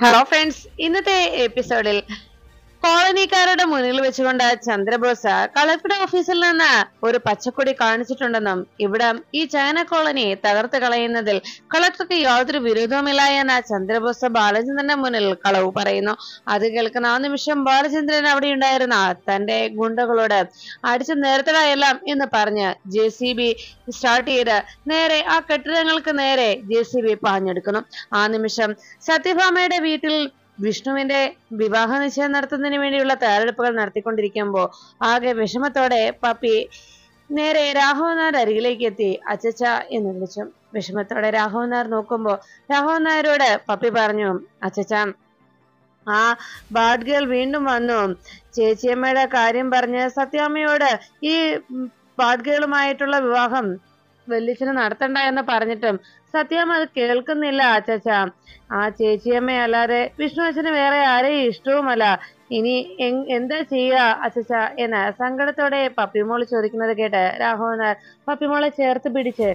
hello friends ഇന്നത്തെ എപ്പിസോഡിൽ കോളനിക്കാരുടെ മുന്നിൽ വെച്ചുകൊണ്ട് ചന്ദ്രബോസ് കളക്ടർ ഓഫീസിൽ നിന്ന് ഒരു പച്ചക്കൊടി കാണിച്ചിട്ടുണ്ടെന്നും ഇവിടെ ഈ ചൈന കോളനി തകർത്ത് കളയുന്നതിൽ കളക്ടർക്ക് യാതൊരു വിരോധവുമില്ല എന്ന ചന്ദ്രബോസ് ബാലചന്ദ്രന്റെ മുന്നിൽ കളവ് പറയുന്നു അത് കേൾക്കുന്ന ആ നിമിഷം ബാലചന്ദ്രൻ അവിടെ ഉണ്ടായിരുന്ന തന്റെ ഗുണ്ടകളോട് അടിച്ചു നേരത്തടായെല്ലാം എന്ന് പറഞ്ഞ് ജെ സി ബി സ്റ്റാർട്ട് ചെയ്ത് നേരെ ആ കെട്ടിടങ്ങൾക്ക് നേരെ ജെ സി ബി പാഞ്ഞെടുക്കുന്നു ആ നിമിഷം സത്യഭാമയുടെ വീട്ടിൽ വിഷ്ണുവിന്റെ വിവാഹ നിശ്ചയം നടത്തുന്നതിന് വേണ്ടിയുള്ള തയ്യാറെടുപ്പുകൾ നടത്തിക്കൊണ്ടിരിക്കുമ്പോൾ ആകെ വിഷമത്തോടെ പപ്പി നേരെ രാഘവനാർ അരികിലേക്ക് എത്തി അച്ചച്ച എന്ന് വിളിച്ചു വിഷമത്തോടെ രാഘവനാർ നോക്കുമ്പോൾ രാഘവൻ നായരോട് പപ്പി പറഞ്ഞു അച്ചച്ച ആ ബാഡ് ഗേൾ വീണ്ടും വന്നു ചേച്ചിയമ്മയുടെ കാര്യം പറഞ്ഞ് സത്യാമ്മയോട് ഈ ബാഡ് ഗേളുമായിട്ടുള്ള വിവാഹം വല്യച്ഛന് നടത്തണ്ട എന്ന് പറഞ്ഞിട്ടും സത്യാമ്മ അത് കേൾക്കുന്നില്ല അച്ചച്ച ആ ചേച്ചിയമ്മ അല്ലാതെ വിഷ്ണു അച്ഛന് വേറെ ആരെയും ഇഷ്ടവുമല്ല ഇനി എങ്- എന്താ ചെയ്യുക അച്ചച്ച എന്ന് സങ്കടത്തോടെ പപ്പിമോള് ചോദിക്കുന്നത് കേട്ട് രാഘവനാർ പപ്പിമോളെ ചേർത്ത് പിടിച്ച്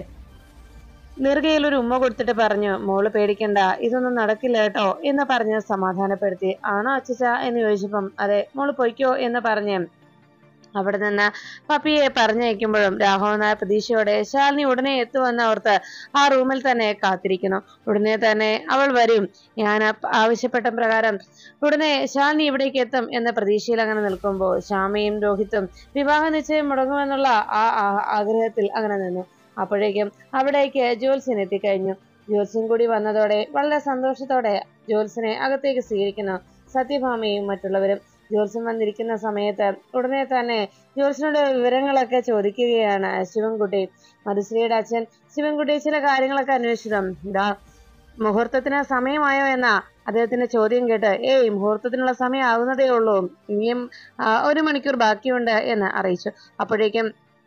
നെറുകയിൽ ഒരു ഉമ്മ കൊടുത്തിട്ട് പറഞ്ഞു മോള് പേടിക്കണ്ട ഇതൊന്നും നടക്കില്ല കേട്ടോ എന്ന് പറഞ്ഞ് സമാധാനപ്പെടുത്തി ആണോ അച്ചച്ച എന്ന് ചോദിച്ചപ്പം അതെ മോള് പൊയ്ക്കോ എന്ന് പറഞ്ഞ് അവിടെ നിന്ന് പപ്പിയെ പറഞ്ഞയക്കുമ്പോഴും രാഘവനായ പ്രതീക്ഷയോടെ ശാലിനി ഉടനെ എത്തുമെന്ന് ഓർത്ത് ആ റൂമിൽ തന്നെ കാത്തിരിക്കുന്നു ഉടനെ തന്നെ അവൾ വരും ഞാൻ അപ്പ- ആവശ്യപ്പെട്ട പ്രകാരം ഉടനെ ശാലിനി ഇവിടേക്ക് എത്തും എന്ന പ്രതീക്ഷയിൽ അങ്ങനെ നിൽക്കുമ്പോൾ ശ്യാമയും രോഹിത്തും വിവാഹ നിശ്ചയം മുടങ്ങുമെന്നുള്ള ആ ആ- ആഗ്രഹത്തിൽ അങ്ങനെ നിന്നു അപ്പോഴേക്കും അവിടേക്ക് ജോത്സ്യൻ എത്തിക്കഴിഞ്ഞു ജോത്സ്യൻ കൂടി വന്നതോടെ വളരെ സന്തോഷത്തോടെ ജോത്സ്യനെ അകത്തേക്ക് സ്വീകരിക്കുന്നു സത്യഭാമയും മറ്റുള്ളവരും ജോത്സ്യൻ വന്നിരിക്കുന്ന സമയത്ത് ഉടനെ തന്നെ ജോത്സ്യനോട് വിവരങ്ങളൊക്കെ ചോദിക്കുകയാണ് ശിവൻകുട്ടി മധുശ്രീയുടെ അച്ഛൻ ശിവൻകുട്ടി ചില കാര്യങ്ങളൊക്കെ അന്വേഷിച്ചിടും ഇതാ മുഹൂർത്തത്തിന് സമയമായോ എന്ന അദ്ദേഹത്തിന്റെ ചോദ്യം കേട്ട് ഏയ് മുഹൂർത്തത്തിനുള്ള സമയം ആകുന്നതേ ഉള്ളൂ ഇനിയും ആ, ഒരു മണിക്കൂർ ബാക്കിയുണ്ട് എന്ന് അറിയിച്ചു അപ്പോഴേക്കും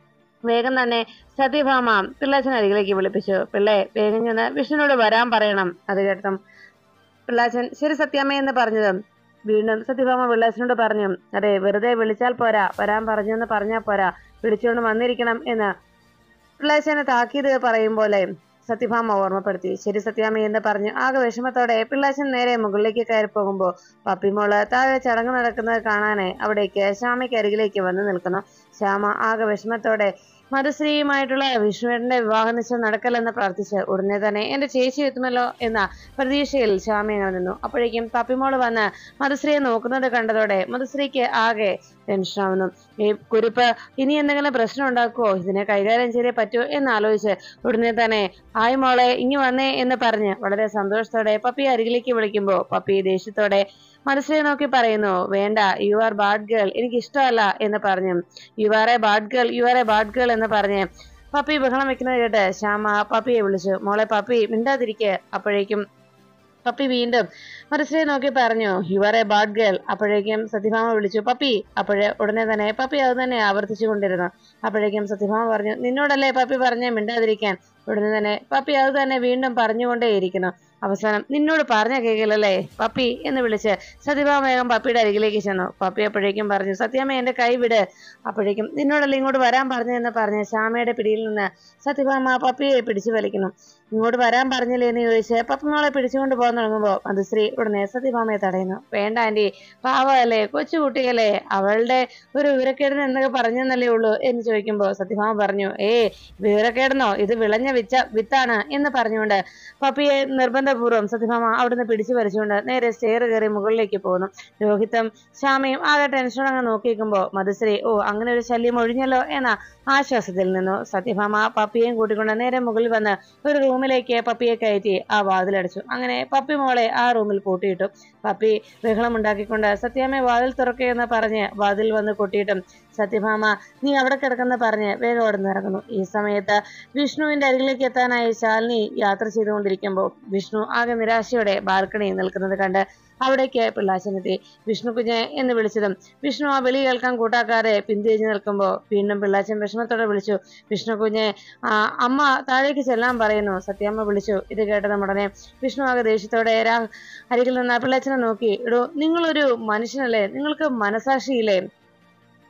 വേഗം തന്നെ സത്യഭാമ പിള്ളാച്ചൻ അരികിലേക്ക് വിളിപ്പിച്ചു പിള്ളേ വേഗം ചെന്ന് വിഷ്ണുവിനോട് വരാൻ പറയണം അത് കേട്ടതും പിള്ളാച്ചൻ ശരി സത്യാമ്മ എന്ന് പറഞ്ഞതും വീണ്ടും സത്യഭാമ പിള്ളാച്ചനോട് പറഞ്ഞു അതെ വെറുതെ വിളിച്ചാൽ പോരാ വരാൻ പറഞ്ഞു എന്ന് പറഞ്ഞാൽ പോരാ വിളിച്ചുകൊണ്ട് വന്നിരിക്കണം എന്ന് പിള്ളാച്ചനെ താക്കീത് പറയും പോലെ സത്യഭാമ ഓർമ്മപ്പെടുത്തി ശരി സത്യാമ്മ എന്ന് പറഞ്ഞു ആകെ വിഷമത്തോടെ പിള്ളാച്ചൻ നേരെ മുകളിലേക്ക് കയറി പോകുമ്പോൾ പപ്പിമോള് താഴെ ചടങ്ങ് നടക്കുന്നത് കാണാനായി അവിടേക്ക് ശ്യാമയ്ക്ക് അരികിലേക്ക് വന്നു നിൽക്കുന്നു ശ്യാമ ആകെ വിഷമത്തോടെ മധുശ്രീയുമായിട്ടുള്ള വിഷ്ണുവേട്ടന്റെ വിവാഹ നിശ്ചയം നടക്കലെന്ന് പ്രാർത്ഥിച്ച് ഉടനെ തന്നെ എന്റെ ചേച്ചി എത്തുമല്ലോ എന്ന പ്രതീക്ഷയിൽ ശ്യാമ അങ്ങനെ നിന്നു അപ്പോഴേക്കും പപ്പിമോള് വന്ന് മധുശ്രീയെ നോക്കുന്നത് കണ്ടതോടെ മധുശ്രീക്ക് ആകെ ടെൻഷനാവുന്നു ഈ കുരിപ്പ് ഇനി എന്തെങ്കിലും പ്രശ്നം ഉണ്ടാക്കുവോ ഇതിനെ കൈകാര്യം ചെയ്തേ പറ്റൂ എന്ന് ആലോചിച്ച് ഉടനെ തന്നെ ആയ് മോളെ ഇങ്ങി വന്നേ എന്ന് പറഞ്ഞ് വളരെ സന്തോഷത്തോടെ പപ്പി അരികിലേക്ക് വിളിക്കുമ്പോൾ പപ്പി ദേഷ്യത്തോടെ മനസ്സിനെ നോക്കി പറയുന്നു വേണ്ട യു ആർ ബാഡ് ഗേൾ എനിക്ക് ഇഷ്ടമല്ല എന്ന് പറഞ്ഞു you are a bad girl you are a bad girl എന്ന് പറഞ്ഞ് പപ്പി ബഹളം വെക്കുന്നത് കേട്ട് ശ്യാമ പപ്പിയെ വിളിച്ചു മോളെ പപ്പി മിണ്ടാതിരിക്കെ അപ്പോഴേക്കും പപ്പി വീണ്ടും മനസ്സിനെ നോക്കി പറഞ്ഞു you are a bad girl അപ്പോഴേക്കും സത്യഭാമ വിളിച്ചു പപ്പി അപ്പോഴേ ഉടനെ തന്നെ പപ്പി അത് തന്നെ ആവർത്തിച്ചു കൊണ്ടിരുന്നു അപ്പോഴേക്കും സത്യഭാമ പറഞ്ഞു നിന്നോടല്ലേ പപ്പി പറഞ്ഞ മിണ്ടാതിരിക്കാൻ ഉടനെ തന്നെ പപ്പി അത് തന്നെ വീണ്ടും പറഞ്ഞുകൊണ്ടേയിരിക്കുന്നു അവസാനം നിന്നോട് പറഞ്ഞ കേക്കില്ലല്ലേ പപ്പി എന്ന് വിളിച്ച് സത്യഭാമ വേഗം പപ്പിയുടെ അരികിലേക്ക് ചെന്നു പപ്പി അപ്പോഴേക്കും പറഞ്ഞു സത്യാമ്മ എന്റെ കൈ വിട് അപ്പോഴേക്കും നിന്നോടല്ലേ ഇങ്ങോട്ട് വരാൻ പറഞ്ഞതെന്ന് പറഞ്ഞ് ശ്യാമയുടെ പിടിയിൽ നിന്ന് സത്യഭാമ പപ്പിയെ പിടിച്ചു വലിക്കുന്നു ഇങ്ങോട്ട് വരാൻ പറഞ്ഞില്ലേ എന്ന് ചോദിച്ച് പപ്പമോളെ പിടിച്ചുകൊണ്ട് പോകാൻ തുടങ്ങുമ്പോൾ മധുശ്രീ ഉടനെ സത്യഭാമയെ തടയുന്നു വേണ്ട ആന്റി പാവമല്ലേ കൊച്ചുകുട്ടിയല്ലേ അവളുടെ ഒരു വിവരക്കേടിന് എന്തൊക്കെ പറഞ്ഞെന്നല്ലേ ഉള്ളൂ എന്ന് ചോദിക്കുമ്പോൾ സത്യഭാമ പറഞ്ഞു ഏ വിവരക്കേടെന്നോ ഇത് വിളഞ്ഞ വിച്ച വിത്താണ് എന്ന് പറഞ്ഞുകൊണ്ട് പപ്പിയെ നിർബന്ധപൂർവ്വം സത്യഭാമ അവിടുന്ന് പിടിച്ചു പറിച്ചുകൊണ്ട് നേരെ സ്റ്റെയർ കയറി മുകളിലേക്ക് പോകുന്നു രോഹിത്തും ശ്യാമയും ആകെ ടെൻഷൻ അങ്ങ് നോക്കിയിരിക്കുമ്പോൾ മധുശ്രീ ഓ അങ്ങനെ ഒരു ശല്യം ഒഴിഞ്ഞല്ലോ എന്ന ആശ്വാസത്തിൽ നിന്നു സത്യഭാമ പപ്പിയെയും കൂട്ടിക്കൊണ്ട് നേരെ മുകളിൽ വന്ന് ഒരു റൂമിലേക്ക് പപ്പിയെ കയറ്റി ആ വാതിലടച്ചു അങ്ങനെ പപ്പി മോളെ ആ റൂമിൽ പൂട്ടിയിട്ടു പപ്പി ബഹളമുണ്ടാക്കിക്കൊണ്ട് സത്യാമ്മ വാതിൽ തുറക്കുകയെന്ന് പറഞ്ഞ് വാതിൽ വന്ന് കൊട്ടിയിട്ടും സത്യഭാമ നീ അവിടെ കിടക്കുന്ന പറഞ്ഞ് വേഗം അവിടെ ഇറങ്ങുന്നു ഈ സമയത്ത് വിഷ്ണുവിന്റെ അരികിലേക്ക് എത്താനായി ശാലിനി യാത്ര ചെയ്തുകൊണ്ടിരിക്കുമ്പോൾ വിഷ്ണു ആകെ നിരാശയോടെ ബാൽക്കണിയിൽ നിൽക്കുന്നത് കണ്ട് അവിടേക്ക് പിള്ളാച്ചനെത്തി വിഷ്ണു കുഞ്ഞെ എന്ന് വിളിച്ചതും വിഷ്ണു ആ വിളി കേൾക്കാൻ കൂട്ടാക്കാതെ പിന്തിരിഞ്ഞു നിൽക്കുമ്പോൾ വീണ്ടും പിള്ളാച്ചൻ വിഷമത്തോടെ വിളിച്ചു വിഷ്ണു കുഞ്ഞെ ആ അമ്മ താഴേക്ക് ചെല്ലാൻ പറയുന്നു സത്യാമ്മ വിളിച്ചു ഇത് കേട്ടതും ഉടനെ വിഷ്ണു ആകെ ദേഷ്യത്തോടെ രാ അരികിൽ നിന്ന് ആ പിള്ളാച്ചനെ നോക്കി എടോ നിങ്ങളൊരു മനുഷ്യനല്ലേ നിങ്ങൾക്ക് മനസാക്ഷിയില്ലേ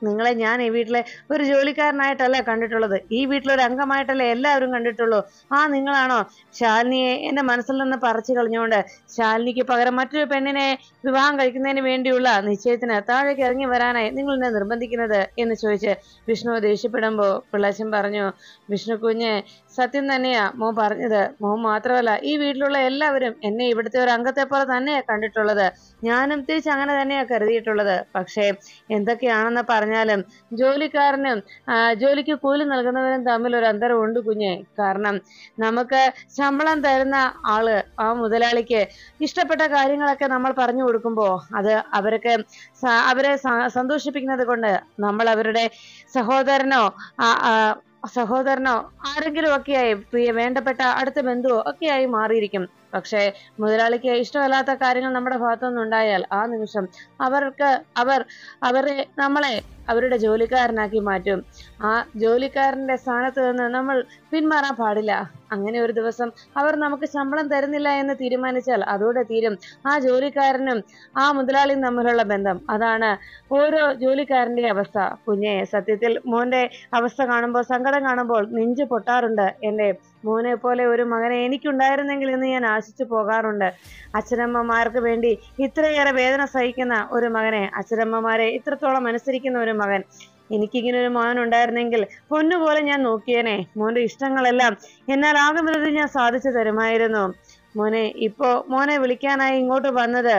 നിങ്ങളെ ഞാൻ ഈ വീട്ടിലെ ഒരു ജോലിക്കാരനായിട്ടല്ല കണ്ടിട്ടുള്ളത് ഈ വീട്ടിലൊരു അംഗമായിട്ടല്ലേ എല്ലാവരും കണ്ടിട്ടുള്ളൂ ആ നിങ്ങളാണോ ശാലിനിയെ എന്റെ മനസ്സിൽ നിന്ന് പറിച്ചു കളഞ്ഞുകൊണ്ട് ശാലിനിക്ക് പകരം മറ്റൊരു പെണ്ണിനെ വിവാഹം കഴിക്കുന്നതിന് വേണ്ടിയുള്ള നിശ്ചയത്തിന് താഴേക്ക് ഇറങ്ങി വരാനായി നിങ്ങൾ എന്നെ നിർബന്ധിക്കുന്നത് എന്ന് ചോദിച്ച് വിഷ്ണു ദേഷ്യപ്പെടുമ്പോ പിള്ളാച്ചൻ പറഞ്ഞു വിഷ്ണു കുഞ്ഞ് സത്യം തന്നെയാ മോ പറഞ്ഞത് മോ മാത്രമല്ല ഈ വീട്ടിലുള്ള എല്ലാവരും എന്നെ ഇവിടുത്തെ ഒരു അംഗത്തെ പോലെ തന്നെയാ കണ്ടിട്ടുള്ളത് ഞാനും തിരിച്ച് അങ്ങനെ തന്നെയാ കരുതിയിട്ടുള്ളത് പക്ഷേ എന്തൊക്കെയാണെന്ന് പറഞ്ഞാലും ജോലിക്കാരനും ആ, ജോലിക്ക് കൂലി നൽകുന്നവരും തമ്മിൽ ഒരു അന്തരമുണ്ട് കുഞ്ഞെ കാരണം നമുക്ക് ശമ്പളം തരുന്ന ആള് ആ മുതലാളിക്ക് ഇഷ്ടപ്പെട്ട കാര്യങ്ങളൊക്കെ നമ്മൾ പറഞ്ഞു കൊടുക്കുമ്പോ അത് അവർക്ക് സ- അവരെ സ- സന്തോഷിപ്പിക്കുന്നത് കൊണ്ട് നമ്മൾ അവരുടെ സഹോദരനോ ആ, ആ, സഹോദരനോ ആരെങ്കിലും ഒക്കെയായി പ്രിയ വേണ്ടപ്പെട്ട അടുത്ത ബന്ധുവോ ഒക്കെയായി മാറിയിരിക്കും പക്ഷേ മുതലാളിക്ക് ഇഷ്ടമല്ലാത്ത കാര്യങ്ങൾ നമ്മുടെ ഭാഗത്തുനിന്ന് ഉണ്ടായാൽ ആ നിമിഷം അവർക്ക് അവർ അവരെ നമ്മളെ അവരുടെ ജോലിക്കാരനാക്കി മാറ്റും ആ ജോലിക്കാരന്റെ സ്ഥാനത്ത് നിന്ന് നമ്മൾ പിന്മാറാൻ പാടില്ല അങ്ങനെ ഒരു ദിവസം അവർ നമുക്ക് ശമ്പളം തരുന്നില്ല എന്ന് തീരുമാനിച്ചാൽ അതോടെ തീരും ആ ജോലിക്കാരനും ആ മുതലാളിയും തമ്മിലുള്ള ബന്ധം അതാണ് ഓരോ ജോലിക്കാരന്റെ അവസ്ഥ കുഞ്ഞെ സത്യത്തിൽ മോന്റെ അവസ്ഥ കാണുമ്പോൾ സങ്കടം കാണുമ്പോൾ നെഞ്ചു പൊട്ടാറുണ്ട് എന്റെ മോനെ പോലെ ഒരു മകനെ എനിക്കുണ്ടായിരുന്നെങ്കിൽ എന്ന് ഞാൻ ആശിച്ചു പോകാറുണ്ട് അച്ഛനമ്മമാർക്ക് വേണ്ടി ഇത്രയേറെ വേദന സഹിക്കുന്ന ഒരു മകനെ അച്ഛനമ്മമാരെ ഇത്രത്തോളം അനുസരിക്കുന്ന ഒരു മകൻ എനിക്കിങ്ങനെ ഒരു മകൻ ഉണ്ടായിരുന്നെങ്കിൽ പൊന്നുപോലെ ഞാൻ നോക്കിയേനെ മോന്റെ ഇഷ്ടങ്ങളെല്ലാം എന്നാൽ ആകും വിധത്തിൽ ഞാൻ സാധിച്ചു തരുമായിരുന്നു മോനെ ഇപ്പോ മോനെ വിളിക്കാനായി ഇങ്ങോട്ട് വന്നത്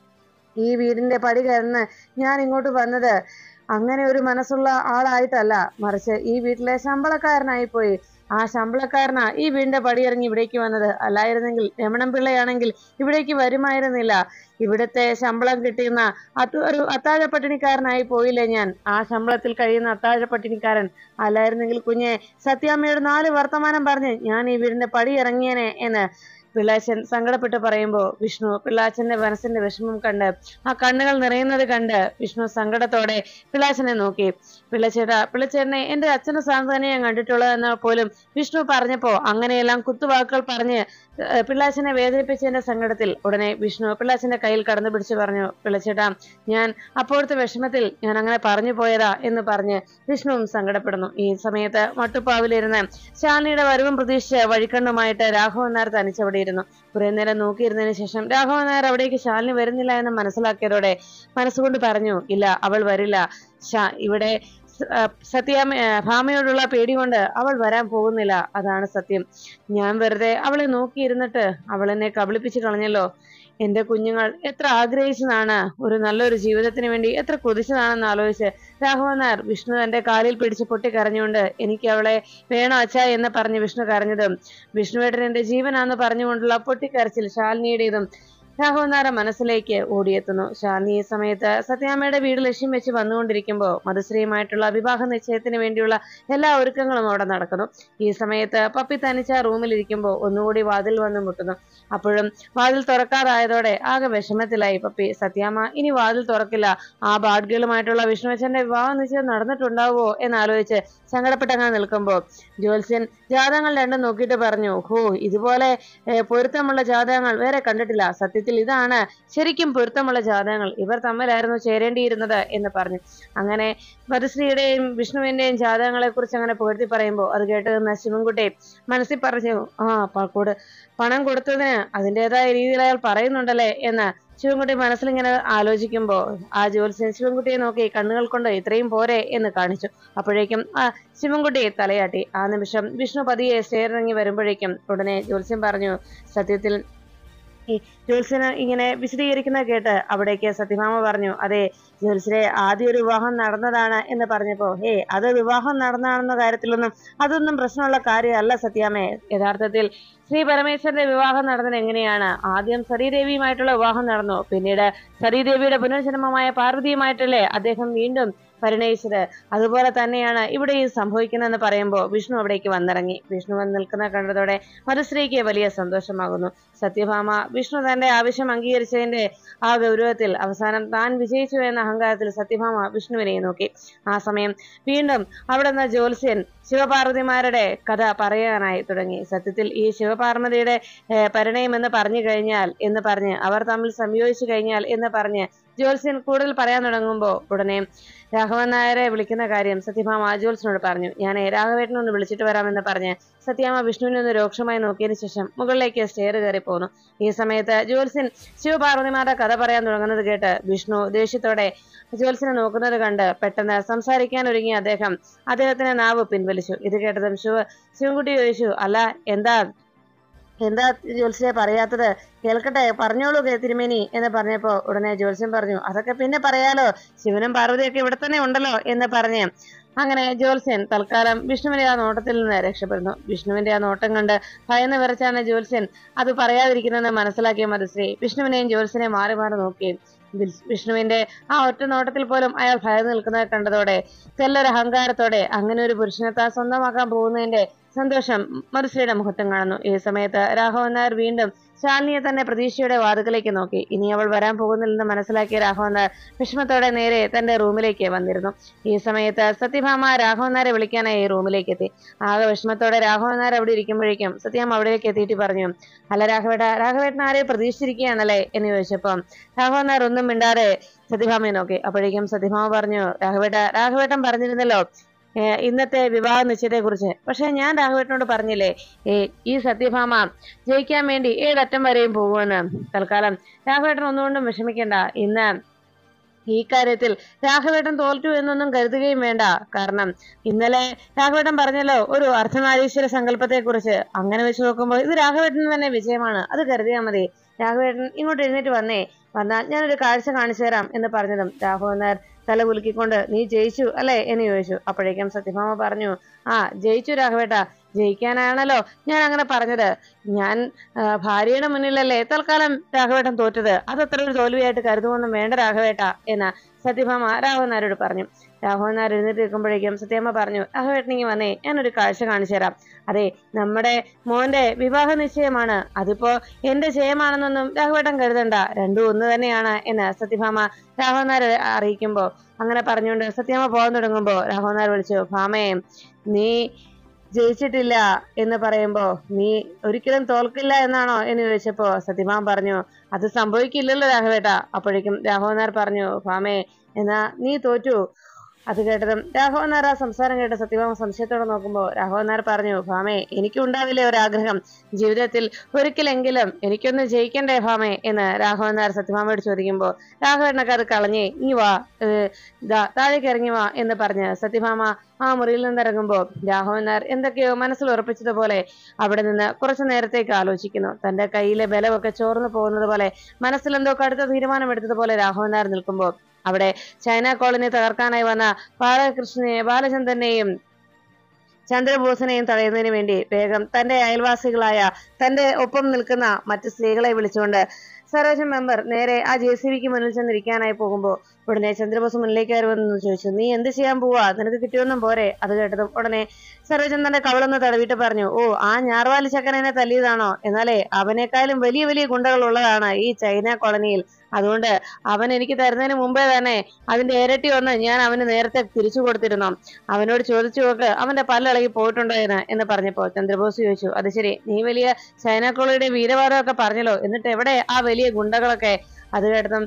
ഈ വീടിന്റെ പടി കയറുന്ന ഞാൻ ഇങ്ങോട്ട് വന്നത് അങ്ങനെ ഒരു മനസ്സുള്ള ആളായിട്ടല്ല മറിച്ച് ഈ വീട്ടിലെ ശമ്പളക്കാരനായി പോയി ആ ശമ്പളക്കാരനാ ഈ വീടിന്റെ പടിയിറങ്ങി ഇവിടേക്ക് വന്നത് അല്ലായിരുന്നെങ്കിൽ രമണൻ പിള്ളയാണെങ്കിൽ ഇവിടേക്ക് വരുമായിരുന്നില്ല ഇവിടുത്തെ ശമ്പളം കിട്ടുന്ന അത് ഒരു അത്താഴ പട്ടിണിക്കാരനായി പോയില്ലേ ഞാൻ ആ ശമ്പളത്തിൽ കഴിയുന്ന അത്താഴ പട്ടിണിക്കാരൻ അല്ലായിരുന്നെങ്കിൽ കുഞ്ഞെ സത്യാമ്മയോട് നാല് വർത്തമാനം പറഞ്ഞ് ഞാൻ ഈ വീടിന്റെ പടി ഇറങ്ങിയേനെ എന്ന് പിള്ളാച്ചൻ സങ്കടപ്പെട്ട് പറയുമ്പോ വിഷ്ണു പിള്ളാച്ചന്റെ മനസ്സിന്റെ വിഷമം കണ്ട് ആ കണ്ണുകൾ നിറയുന്നത് കണ്ട് വിഷ്ണു സങ്കടത്തോടെ പിള്ളാച്ചനെ നോക്കി പിള്ളച്ചേട്ടാ പിള്ളച്ചേട്ടനെ എന്റെ അച്ഛന്റെ സ്ഥാനത്ത് തന്നെ ഞാൻ കണ്ടിട്ടുള്ളത് എന്ന് പോലും വിഷ്ണു പറഞ്ഞപ്പോ അങ്ങനെയെല്ലാം കുത്തുവാക്കുകൾ പറഞ്ഞ് ഏഹ് പിള്ളാച്ചനെ വേദനിപ്പിച്ചതിന്റെ സങ്കടത്തിൽ ഉടനെ വിഷ്ണു പിള്ളാച്ചന്റെ കയ്യിൽ കടന്നു പിടിച്ച് പറഞ്ഞു പിള്ളച്ചേട്ടാ ഞാൻ അപ്പോഴത്തെ വിഷമത്തിൽ ഞാൻ അങ്ങനെ പറഞ്ഞു പോയതാ എന്ന് പറഞ്ഞ് വിഷ്ണുവും സങ്കടപ്പെടുന്നു ഈ സമയത്ത് മട്ടുപ്പാവിലിരുന്ന് ശാലിനിയുടെ വരവും പ്രതീക്ഷിച്ച് വഴിക്കണ്ണുമായിട്ട് രാഘവൻ നായർ തനിച്ചവിടെ ഇരുന്നു കുറെ നേരം നോക്കിയിരുന്നതിന് ശേഷം രാഘവൻ നായർ അവിടേക്ക് ശാലിനി വരുന്നില്ല എന്ന് മനസ്സിലാക്കിയതോടെ മനസ്സുകൊണ്ട് പറഞ്ഞു ഇല്ല അവൾ വരില്ല ശാ ഇവിടെ സ- ആ, സത്യാമ്മ ആ, ഭാമയോടുള്ള പേടി കൊണ്ട് അവൾ വരാൻ പോകുന്നില്ല അതാണ് സത്യം ഞാൻ വെറുതെ അവളെ നോക്കിയിരുന്നിട്ട് അവൾ എന്നെ കബളിപ്പിച്ച് കളഞ്ഞല്ലോ എന്റെ കുഞ്ഞുങ്ങൾ എത്ര ആഗ്രഹിച്ചതാണ് ഒരു നല്ലൊരു ജീവിതത്തിന് വേണ്ടി എത്ര കൊതിച്ചതാണെന്ന് ആലോചിച്ച് രാഘവൻ നായർ വിഷ്ണു തന്റെ കാലിൽ പിടിച്ച് പൊട്ടി കരഞ്ഞുകൊണ്ട് എനിക്ക് അവളെ വേണോ അച്ഛ എന്ന് പറഞ്ഞ് വിഷ്ണു കരഞ്ഞതും വിഷ്ണുവേട്ടൻ എന്റെ ജീവനാന്ന് പറഞ്ഞുകൊണ്ടുള്ള പൊട്ടിക്കരച്ചിൽ ശാലിനിയുടേതും രാഘവൻ നായർ മനസ്സിലേക്ക് ഓടിയെത്തുന്നു ശാലിനി ഈ സമയത്ത് സത്യാമ്മയുടെ വീട് ലക്ഷ്യം വെച്ച് വന്നുകൊണ്ടിരിക്കുമ്പോൾ മധുശ്രീയുമായിട്ടുള്ള വിവാഹ നിശ്ചയത്തിന് വേണ്ടിയുള്ള എല്ലാ ഒരുക്കങ്ങളും അവിടെ നടക്കുന്നു ഈ സമയത്ത് പപ്പി തനിച്ച റൂമിൽ ഇരിക്കുമ്പോൾ ഒന്നുകൂടി വാതിൽ വന്ന് മുട്ടുന്നു അപ്പോഴും വാതിൽ തുറക്കാതായതോടെ ആകെ വിഷമത്തിലായി പപ്പി സത്യാമ്മ ഇനി വാതിൽ തുറക്കില്ല ആ ബാഡ്ഗിളുമായിട്ടുള്ള വിഷ്ണുവച്ചന്റെ വിവാഹ നിശ്ചയം നടന്നിട്ടുണ്ടാവുമോ എന്നാലോചിച്ച് സങ്കടപ്പെട്ടങ്ങനെ നിൽക്കുമ്പോൾ ജ്യോത്സ്യൻ ജാതകങ്ങൾ രണ്ടും നോക്കിയിട്ട് പറഞ്ഞു ഹോ ഇതുപോലെ ഏ, പൊരുത്തമുള്ള ജാതകങ്ങൾ വേറെ കണ്ടിട്ടില്ല സത്യത്തിൽ ഇതാണ് ശരിക്കും പൊരുത്തമുള്ള ജാതകങ്ങൾ ഇവർ തമ്മിലായിരുന്നു ചേരേണ്ടിയിരുന്നത് എന്ന് പറഞ്ഞു അങ്ങനെ മധുശ്രീയുടെയും വിഷ്ണുവിന്റെയും ജാതകങ്ങളെ കുറിച്ച് അങ്ങനെ പുകഴ്ത്തി പറയുമ്പോൾ അത് കേട്ട് നിന്ന ശിവൻകുട്ടി മനസ്സിൽ പറഞ്ഞു ആ പ- കൊടു പണം കൊടുത്തതിന് അതിൻ്റെതായ രീതിയിൽ അയാൾ പറയുന്നുണ്ടല്ലേ എന്ന് ശിവൻകുട്ടി മനസ്സിലിങ്ങനെ ആലോചിക്കുമ്പോൾ ആ ജ്യോത്സ്യൻ ശിവൻകുട്ടിയെ നോക്കി കണ്ണുകൾ കൊണ്ട് ഇത്രയും പോരെ എന്ന് കാണിച്ചു അപ്പോഴേക്കും ആ ശിവൻകുട്ടി തലയാട്ടി ആ നിമിഷം വിഷ്ണു പതിയെ സ്റ്റേറിറങ്ങി വരുമ്പോഴേക്കും ഉടനെ ജ്യോത്സ്യൻ പറഞ്ഞു സത്യത്തിൽ ഈ ജ്യോത്സ്യന് ഇങ്ങനെ വിശദീകരിക്കുന്നത് കേട്ട് അവിടേക്ക് സത്യഭാമ പറഞ്ഞു അതെ ജ്യോത്സ്യരെ ആദ്യ ഒരു വിവാഹം നടന്നതാണ് എന്ന് പറഞ്ഞപ്പോ ഹേ അത് വിവാഹം നടന്നതാണെന്ന കാര്യത്തിലൊന്നും അതൊന്നും പ്രശ്നമുള്ള കാര്യമല്ല സത്യാമേ യഥാർത്ഥത്തിൽ ശ്രീ പരമേശ്വരന്റെ വിവാഹം നടന്നത് എങ്ങനെയാണ് ആദ്യം സതീദേവിയുമായിട്ടുള്ള വിവാഹം നടന്നു പിന്നീട് സതീദേവിയുടെ പുനർജന്മമായ പാർവതിയുമായിട്ടല്ലേ അദ്ദേഹം വീണ്ടും പരിണയിച്ചത് അതുപോലെ തന്നെയാണ് ഇവിടെയും സംഭവിക്കുന്നതെന്ന് പറയുമ്പോൾ വിഷ്ണു അവിടേക്ക് വന്നിറങ്ങി വിഷ്ണു വന്ന് നിൽക്കുന്ന കണ്ടതോടെ മധുശ്രീക്ക് വലിയ സന്തോഷമാകുന്നു സത്യഭാമ വിഷ്ണു തന്റെ ആവശ്യം അംഗീകരിച്ചതിന്റെ ആ ഗൗരവത്തിൽ അവസാനം താൻ വിജയിച്ചു എന്ന അഹങ്കാരത്തിൽ സത്യഭാമ വിഷ്ണുവിനെ നോക്കി ആ സമയം വീണ്ടും അവിടെ നിന്ന് ജ്യോത്സ്യൻ ശിവപാർവതിമാരുടെ കഥ പറയാനായി തുടങ്ങി സത്യത്തിൽ ഈ ശിവപാർവതിയുടെ ഏർ, പരിണയം എന്ന് പറഞ്ഞു കഴിഞ്ഞാൽ എന്ന് പറഞ്ഞ് അവർ തമ്മിൽ സംയോജിച്ചു കഴിഞ്ഞാൽ എന്ന് പറഞ്ഞ് ജ്യോത്സ്യൻ കൂടുതൽ പറയാൻ തുടങ്ങുമ്പോൾ ഉടനെ രാഘവ രാഘവൻ നായരെ വിളിക്കുന്ന കാര്യം സത്യഭാമ ജോത്സ്യനോട് പറഞ്ഞു ഞാൻ രാഘവേട്ടനെ ഒന്ന് വിളിച്ചിട്ട് വരാമെന്ന് പറഞ്ഞ് സത്യാമ്മ വിഷ്ണുവിനെ ഒന്ന് രൂക്ഷമായി നോക്കിയതിനു ശേഷം മുകളിലേക്ക് സ്റ്റെയർ കയറി പോന്നു ഈ സമയത്ത് ജോത്സ്യൻ ശിവപാർവതിമാരുടെ കഥ പറയാൻ തുടങ്ങുന്നത് കേട്ട് വിഷ്ണു ദേഷ്യത്തോടെ ജോത്സ്യനെ നോക്കുന്നത് കണ്ട് പെട്ടെന്ന് സംസാരിക്കാൻ ഒരുങ്ങിയ അദ്ദേഹം അദ്ദേഹത്തിന്റെ നാവ് പിൻവലിച്ചു ഇത് കേട്ടതും ശിവ ശിവൻകുട്ടി ചോദിച്ചു അല്ല എന്താ എന്താ ജോത്സ്യെ പറയാത്തത് കേൾക്കട്ടെ പറഞ്ഞോളൂ കേ തിരുമേനി എന്ന് പറഞ്ഞപ്പോ ഉടനെ ജോത്സ്യൻ പറഞ്ഞു അതൊക്കെ പിന്നെ പറയാലോ ശിവനും പാർവതിയൊക്കെ ഇവിടെ തന്നെ ഉണ്ടല്ലോ എന്ന് പറഞ്ഞ് അങ്ങനെ ജോത്സ്യൻ തൽക്കാലം വിഷ്ണുവിന്റെ ആ നോട്ടത്തിൽ നിന്ന് രക്ഷപ്പെടുന്നു വിഷ്ണുവിന്റെ ആ നോട്ടം കണ്ട് ഭയന്ന് വിറച്ചാണ് ജോത്സ്യൻ അത് പറയാതിരിക്കുന്നതെന്ന് മനസ്സിലാക്കിയ മധുശ്രീ വിഷ്ണുവിനെയും ജോത്സ്യനെയും മാറി മാറി നോക്കി വിൽ- വിഷ്ണുവിന്റെ ആ ഒറ്റ നോട്ടത്തിൽ പോലും അയാൾ ഭയന്ന് നിൽക്കുന്നത് കണ്ടതോടെ തെല്ലൊരു അഹങ്കാരത്തോടെ അങ്ങനെ ഒരു പുരുഷനെ താൻ സ്വന്തമാക്കാൻ പോകുന്നതിന്റെ സന്തോഷം മധുശ്രീയുടെ മുഖത്തും കാണുന്നു ഈ സമയത്ത് രാഘവൻ നായർ വീണ്ടും ശാലിനിയെ തന്നെ പ്രതീക്ഷയുടെ വാതുക്കലേക്ക് നോക്കി ഇനി അവൾ വരാൻ പോകുന്നില്ലെന്ന് മനസ്സിലാക്കിയ രാഘവൻ നായർ വിഷമത്തോടെ നേരെ തന്റെ റൂമിലേക്ക് വന്നിരുന്നു ഈ സമയത്ത് സത്യഭാമ രാഘവൻ നായരെ വിളിക്കാനായി റൂമിലേക്ക് എത്തി ആകെ വിഷമത്തോടെ രാഘവൻ നായർ അവിടെ ഇരിക്കുമ്പോഴേക്കും സത്യഭാമ അവിടേക്ക് എത്തിയിട്ട് പറഞ്ഞു അല്ല രാഘവേട്ട രാഘവേട്ടൻ ആരെ പ്രതീക്ഷിച്ചിരിക്കുകയാണല്ലേ എന്ന് ചോദിച്ചപ്പം രാഘവൻ നായർ ഒന്നും മിണ്ടാതെ സത്യഭാമയെ നോക്കി അപ്പോഴേക്കും സത്യഭാമ പറഞ്ഞു രാഘവേട്ട രാഘവേട്ടൻ പറഞ്ഞിരുന്നല്ലോ ഏഹ് ഇന്നത്തെ വിവാഹ നിശ്ചയത്തെ കുറിച്ച് പക്ഷെ ഞാൻ രാഘവേട്ടനോട് പറഞ്ഞില്ലേ ഏ ഈ സത്യഭാമ ജയിക്കാൻ വേണ്ടി ഏതറ്റം വരെയും പോകുമെന്ന് തൽക്കാലം രാഘവേട്ടൻ ഒന്നുകൊണ്ടും വിഷമിക്കണ്ട ഇന്ന് ഈ കാര്യത്തിൽ രാഘവേട്ടൻ തോൽറ്റു എന്നൊന്നും കരുതുകയും വേണ്ട കാരണം ഇന്നലെ രാഘവേട്ടൻ പറഞ്ഞല്ലോ ഒരു അർദ്ധനാരീശ്വര സങ്കല്പത്തെ കുറിച്ച് അങ്ങനെ വെച്ച് നോക്കുമ്പോൾ ഇത് രാഘവേട്ടന് തന്നെ വിജയമാണ് അത് കരുതിയാൽ മതി രാഘവേട്ടൻ ഇങ്ങോട്ട് എഴുന്നേറ്റ് വന്നേ വന്നാൽ ഞാനൊരു കാഴ്ച കാണിച്ചു തരാം എന്ന് പറഞ്ഞതും രാഘവൻ നായർ തല കുലുക്കിക്കൊണ്ട് നീ ജയിച്ചു അല്ലേ എന്ന് ചോദിച്ചു അപ്പോഴേക്കും സത്യഭാമ പറഞ്ഞു ആ ജയിച്ചു രാഘവേട്ട ജയിക്കാനാണല്ലോ ഞാൻ അങ്ങനെ പറഞ്ഞത് ഞാൻ ആ, ഭാര്യയുടെ മുന്നിലല്ലേ തൽക്കാലം രാഘവേട്ടൻ തോറ്റത് അത് അത്ര ഒരു തോൽവിയായിട്ട് കരുതുമൊന്നും വേണ്ട രാഘവേട്ട എന്ന് സത്യഭാമ രാഘവൻ നായരോട് പറഞ്ഞു രാഘവൻ നായർ എഴുന്നേറ്റ് നിൽക്കുമ്പോഴേക്കും സത്യമ്മ പറഞ്ഞു രാഘവേട്ടനെങ്കിൽ വന്നേ ഞാനൊരു കാഴ്ച കാണിച്ചു തരാം അതെ നമ്മുടെ മോന്റെ വിവാഹ നിശ്ചയമാണ് അതിപ്പോ എന്റെ ജയമാണെന്നൊന്നും രാഘവേട്ടൻ കരുതണ്ട രണ്ടും ഒന്ന് തന്നെയാണ് എന്ന് സത്യഭാമ രാഘവൻ നായർ അറിയിക്കുമ്പോ അങ്ങനെ പറഞ്ഞുകൊണ്ട് സത്യമ്മ പോകാൻ തുടങ്ങുമ്പോ രാഘവൻ നായർ വിളിച്ചു ഭാമയെ നീ ജയിച്ചിട്ടില്ല എന്ന് പറയുമ്പോ നീ ഒരിക്കലും തോൽക്കില്ല എന്നാണോ എന്ന് ചോദിച്ചപ്പോ സത്യഭാമ പറഞ്ഞു അത് സംഭവിക്കില്ലല്ലോ രാഘവേട്ട അപ്പോഴേക്കും രാഘവൻ നായർ പറഞ്ഞു ഭാമേ എന്നാ നീ തോറ്റു അത് കേട്ടതും രാഘവൻ നായർ ആ സംസാരം കേട്ട് സത്യഭാമ സംശയത്തോടെ നോക്കുമ്പോൾ രാഘവൻ നായർ പറഞ്ഞു ഭാമേ എനിക്കും ഉണ്ടാവില്ലേ ഒരാഗ്രഹം ജീവിതത്തിൽ ഒരിക്കലെങ്കിലും എനിക്കൊന്ന് ജയിക്കണ്ടേ ഭാമേ എന്ന് രാഘവൻ നായർ സത്യഭാമയോട് ചോദിക്കുമ്പോൾ രാഘവേട്ടനൊക്കെ അത് കളഞ്ഞേ ഇനി വാ ഏഹ് ദാ താഴേക്ക് ഇറങ്ങി വാ എന്ന് പറഞ്ഞ് സത്യഭാമ ആ മുറിയിൽ നിന്ന് ഇറങ്ങുമ്പോൾ രാഘവൻ നായർ എന്തൊക്കെയോ മനസ്സിൽ ഉറപ്പിച്ചതുപോലെ അവിടെ നിന്ന് കുറച്ചു നേരത്തേക്ക് ആലോചിക്കുന്നു തന്റെ കയ്യിലെ ബലമൊക്കെ ചോർന്നു പോകുന്നത് പോലെ മനസ്സിലെന്തോ കടുത്ത തീരുമാനമെടുത്തതുപോലെ രാഘവൻ നായർ നിൽക്കുമ്പോൾ അവിടെ ചൈന കോളനി തകർക്കാനായി വന്ന ബാലകൃഷ്ണനെ ബാലചന്ദ്രനെയും ചന്ദ്രബോസിനെയും തടയുന്നതിന് വേണ്ടി വേഗം തന്റെ അയൽവാസികളായ തന്റെ ഒപ്പം നിൽക്കുന്ന മറ്റു സ്ത്രീകളെ വിളിച്ചുകൊണ്ട് സരോജൻ മെമ്പർ നേരെ ആ ജെ സി ബിക്ക് മുന്നിൽ ചെന്നിരിക്കാനായി പോകുമ്പോൾ ഉടനെ ചന്ദ്രബോസ് മുന്നിലേക്ക് കയറി വന്നു ചോദിച്ചു നീ എന്ത് ചെയ്യാൻ പോവാ നിനക്ക് കിട്ടിയൊന്നും പോരെ അത് കേട്ടതും ഉടനെ സരോജൻ തന്റെ കവളൊന്ന് തടവിട്ട് പറഞ്ഞു ഓ ആ ഞാർവാലി ചക്കനെ തല്ലിയതാണോ എന്നാലേ അവനേക്കാളും വലിയ വലിയ ഗുണ്ടകൾ ഉള്ളതാണ് ഈ ചൈന കോളനിയിൽ അതുകൊണ്ട് അവൻ എനിക്ക് തരുന്നതിന് മുമ്പേ തന്നെ അതിന്റെ ഇരട്ടി ഒന്ന് ഞാൻ അവന് നേരത്തെ തിരിച്ചു കൊടുത്തിരുന്നു അവനോട് ചോദിച്ചു നോക്ക് അവന്റെ പല്ലിളകി പോയിട്ടുണ്ടോ എന്ന് എന്ന് പറഞ്ഞപ്പോ ചന്ദ്രബോസ് ചോദിച്ചു അത് ശരി നീ വലിയ ചൈന കോളനിയുടെ വീരവാദമൊക്കെ പറഞ്ഞല്ലോ എന്നിട്ട് എവിടെ ആ വലിയ ഗുണ്ടകളൊക്കെ അത് കേട്ടതും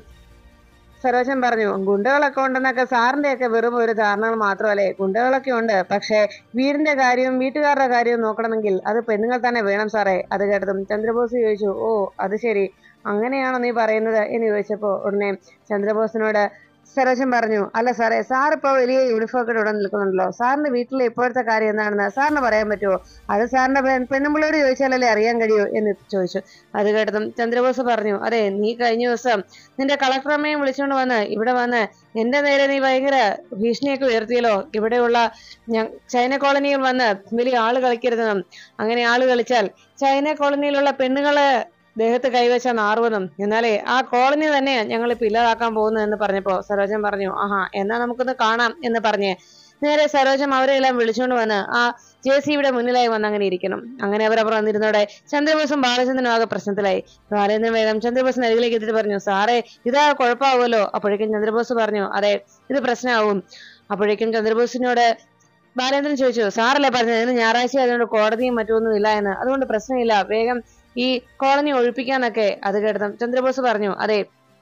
സരോജൻ പറഞ്ഞു ഗുണ്ടകളൊക്കെ ഉണ്ടെന്നൊക്കെ സാറിന്റെ ഒക്കെ വെറും ഒരു ധാരണകൾ മാത്രമല്ലേ ഗുണ്ടകളൊക്കെ ഉണ്ട് പക്ഷേ വീടിന്റെ കാര്യവും വീട്ടുകാരുടെ കാര്യവും നോക്കണമെങ്കിൽ അത് പെണ്ണുങ്ങൾ തന്നെ വേണം സാറേ അത് കേട്ടതും ചന്ദ്രബോസ് ചോദിച്ചു ഓ അത് ശരി അങ്ങനെയാണോ നീ പറയുന്നത് എന്ന് ചോദിച്ചപ്പോ ഉടനെ ചന്ദ്രബോസിനോട് സരോജൻ പറഞ്ഞു അല്ല സാറേ സാർ ഇപ്പൊ വലിയ യൂണിഫോം ഒക്കെ ഇവിടെ നിൽക്കുന്നുണ്ടല്ലോ സാറിന്റെ വീട്ടിലെ ഇപ്പോഴത്തെ കാര്യം എന്താണെന്ന് സാറിന് പറയാൻ പറ്റുമോ അത് സാറിന്റെ പെ- പെണ്ണുമ്പിള്ളയോട് ചോദിച്ചാലല്ലേ അറിയാൻ കഴിയൂ എന്ന് ചോദിച്ചു അത് കേട്ടതും ചന്ദ്രബോസ് പറഞ്ഞു അതെ നീ കഴിഞ്ഞ ദിവസം നിന്റെ കളക്ടറമ്മയും വിളിച്ചുകൊണ്ട് വന്ന് ഇവിടെ വന്ന് എന്റെ നേരെ നീ ഭയങ്കര ഭീഷണിയൊക്കെ ഉയർത്തിയല്ലോ ഇവിടെയുള്ള ഞ- ചൈന കോളനിയിൽ വന്ന് വലിയ ആള് കളിക്കരുതെന്നും അങ്ങനെ ആള് കളിച്ചാൽ ചൈന കോളനിയിലുള്ള പെണ്ണുങ്ങളെ ദേഹത്ത് കൈവച്ച നാറുവെന്നും എന്നാലേ ആ കോളനി തന്നെയാ ഞങ്ങൾ ഇപ്പൊ ഇല്ലാതാക്കാൻ പോകുന്നത് എന്ന് പറഞ്ഞപ്പോ സരോജൻ പറഞ്ഞു ആഹാ എന്നാ നമുക്കൊന്ന് കാണാം എന്ന് പറഞ്ഞ് നേരെ സരോജം അവരെല്ലാം വിളിച്ചുകൊണ്ട് വന്ന് ആ ജെ സിയുടെ മുന്നിലായി വന്ന് അങ്ങനെ ഇരിക്കണം അങ്ങനെ അവർ അവർ വന്നിരുന്നോടെ ചന്ദ്രബോസും ബാലചന്ദ്രനും ആകെ പ്രശ്നത്തിലായി ബാലേന്ദ്രൻ വേഗം ചന്ദ്രബോസിന് അരികിലേക്ക് എത്തിയിട്ട് പറഞ്ഞു സാറേ ഇതാ കുഴപ്പമാവുമല്ലോ അപ്പോഴേക്കും ചന്ദ്രബോസ് പറഞ്ഞു അതെ ഇത് പ്രശ്നമാവും അപ്പോഴേക്കും ചന്ദ്രബോസിനോട് ബാലേന്ദ്രൻ ചോദിച്ചു സാറല്ലേ പറഞ്ഞത് ഇന്ന് ഞായറാഴ്ച ആയതുകൊണ്ട് കോടതിയും മറ്റൊന്നും ഇല്ല എന്ന് അതുകൊണ്ട് പ്രശ്നമില്ല വേഗം ഈ കോളനി ഒഴിപ്പിക്കാന്നൊക്കെ അത് കേട്ടതും ചന്ദ്രബോസ് പറഞ്ഞു അതെ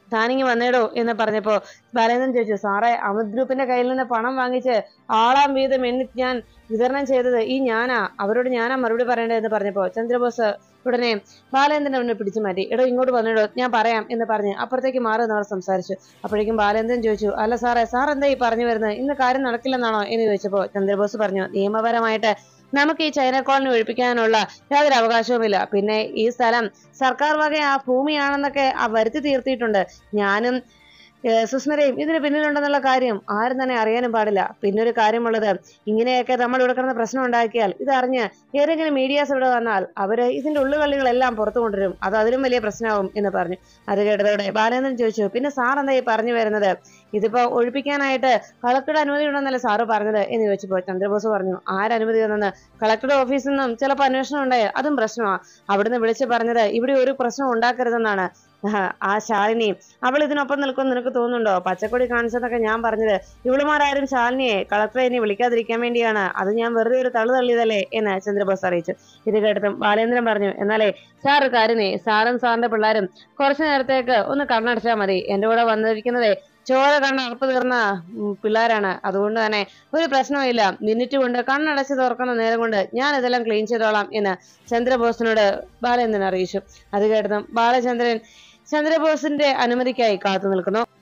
താനിങ്ങി വന്നേടോ എന്ന് പറഞ്ഞപ്പോ ബാലേന്ദ്രൻ ചോദിച്ചു സാറേ അമിത് ഗ്രൂപ്പിന്റെ കയ്യിൽ നിന്ന് പണം വാങ്ങിച്ച് ആളാം വീതം എണ്ണി ഞാൻ വിതരണം ചെയ്തത് ഈ ഞാനാ അവരോട് ഞാനാ മറുപടി പറയേണ്ടതെന്ന് പറഞ്ഞപ്പോ ചന്ദ്രബോസ് ഉടനെ ബാലേന്ദ്രൻ അവനെ പിടിച്ചു മാറ്റി എടോ ഇങ്ങോട്ട് വന്നിടോ ഞാൻ പറയാം എന്ന് പറഞ്ഞ് അപ്പുറത്തേക്ക് മാറി അവർ സംസാരിച്ചു അപ്പോഴേക്കും ബാലേന്ദ്രൻ ചോദിച്ചു അല്ല സാറേ സാർ എന്താ ഈ പറഞ്ഞു വരുന്നത് ഇന്ന് കാര്യം നടക്കില്ലെന്നാണോ എന്ന് ചോദിച്ചപ്പോ ചന്ദ്രബോസ് പറഞ്ഞു നിയമപരമായിട്ട് നമുക്ക് ഈ ചൈന കോളനി ഒഴിപ്പിക്കാനുള്ള യാതൊരു അവകാശവുമില്ല പിന്നെ ഈ സ്ഥലം സർക്കാർ വക ആ ഭൂമിയാണെന്നൊക്കെ ആ വരുത്തി തീർത്തിയിട്ടുണ്ട് ഞാനും ഏഹ് സുസ്മരയും ഇതിന് പിന്നിലുണ്ടെന്നുള്ള കാര്യം ആരും തന്നെ അറിയാനും പാടില്ല പിന്നെ ഒരു കാര്യമുള്ളത് ഇങ്ങനെയൊക്കെ നമ്മൾ ഇവിടെ കിടന്ന് പ്രശ്നം ഉണ്ടാക്കിയാൽ ഇതറിഞ്ഞ് ഏതെങ്കിലും മീഡിയാസ് ഇവിടെ വന്നാൽ അവര് ഇതിന്റെ ഉള്ളുകളികളെല്ലാം പുറത്തു കൊണ്ടുവരും അത് അതിലും വലിയ പ്രശ്നമാവും എന്ന് പറഞ്ഞു അത് കേട്ടതോടെ ബാലേന്ദ്രൻ ചോദിച്ചു പിന്നെ സാർ എന്താ ഈ പറഞ്ഞു വരുന്നത് ഇതിപ്പോ ഒഴിപ്പിക്കാനായിട്ട് കളക്ടറുടെ അനുമതി ഉണ്ടെന്നല്ലേ സാറ് പറഞ്ഞത് എന്ന് ചോദിച്ചപ്പോൾ ചന്ദ്രബോസ് പറഞ്ഞു ആരനുമതി തന്നെന്ന് കളക്ടറുടെ ഓഫീസിൽ നിന്നും ചിലപ്പോൾ അന്വേഷണം ഉണ്ടായി അതും പ്രശ്നമാണ് അവിടുന്ന് വിളിച്ചു പറഞ്ഞത് ഇവിടെ ഒരു പ്രശ്നം ഉണ്ടാക്കരുതെന്നാണ് ആഹ്, ആ ശാലിനി അവൾ ഇതിനൊപ്പം നിൽക്കുമെന്ന് നിനക്ക് തോന്നുന്നുണ്ടോ പച്ചക്കൊടി കാണിച്ചെന്നൊക്കെ ഞാൻ പറഞ്ഞത് ഇവളുമാരാരും ശാലിനിയെ കളക്ടറെ ഇനി വിളിക്കാതിരിക്കാൻ വേണ്ടിയാണ് അത് ഞാൻ വെറുതെ ഒരു തള്ളു തള്ളിയതല്ലേ എന്ന് ചന്ദ്രബോസ് അറിയിച്ചു ഇത് കേട്ടതും ബാലേന്ദ്രൻ പറഞ്ഞു എന്നാലേ സാർ ഒരു കാര്യമേ സാറും സാറിന്റെ പിള്ളേരും കുറച്ചു നേരത്തേക്ക് ഒന്ന് കണ്ണടച്ചാൽ മതി എന്റെ കൂടെ വന്നിരിക്കുന്നതേ ചോര കണ്ണ് അറപ്പ് തീർന്ന ഉം, പിള്ളേരാണ് അതുകൊണ്ട് തന്നെ ഒരു പ്രശ്നവുമില്ല മിനിറ്റ് കൊണ്ട് കണ്ണടച്ച് തുറക്കുന്ന നേരം കൊണ്ട് ഞാൻ ഇതെല്ലാം ക്ലീൻ ചെയ്തോളാം എന്ന് ചന്ദ്രബോസിനോട് ബാലേന്ദ്രൻ അറിയിച്ചു അത് കേട്ടതും ബാലചന്ദ്രൻ ചന്ദ്രബോസിന്റെ അനുമതിക്കായി കാത്തു നിൽക്കുന്നു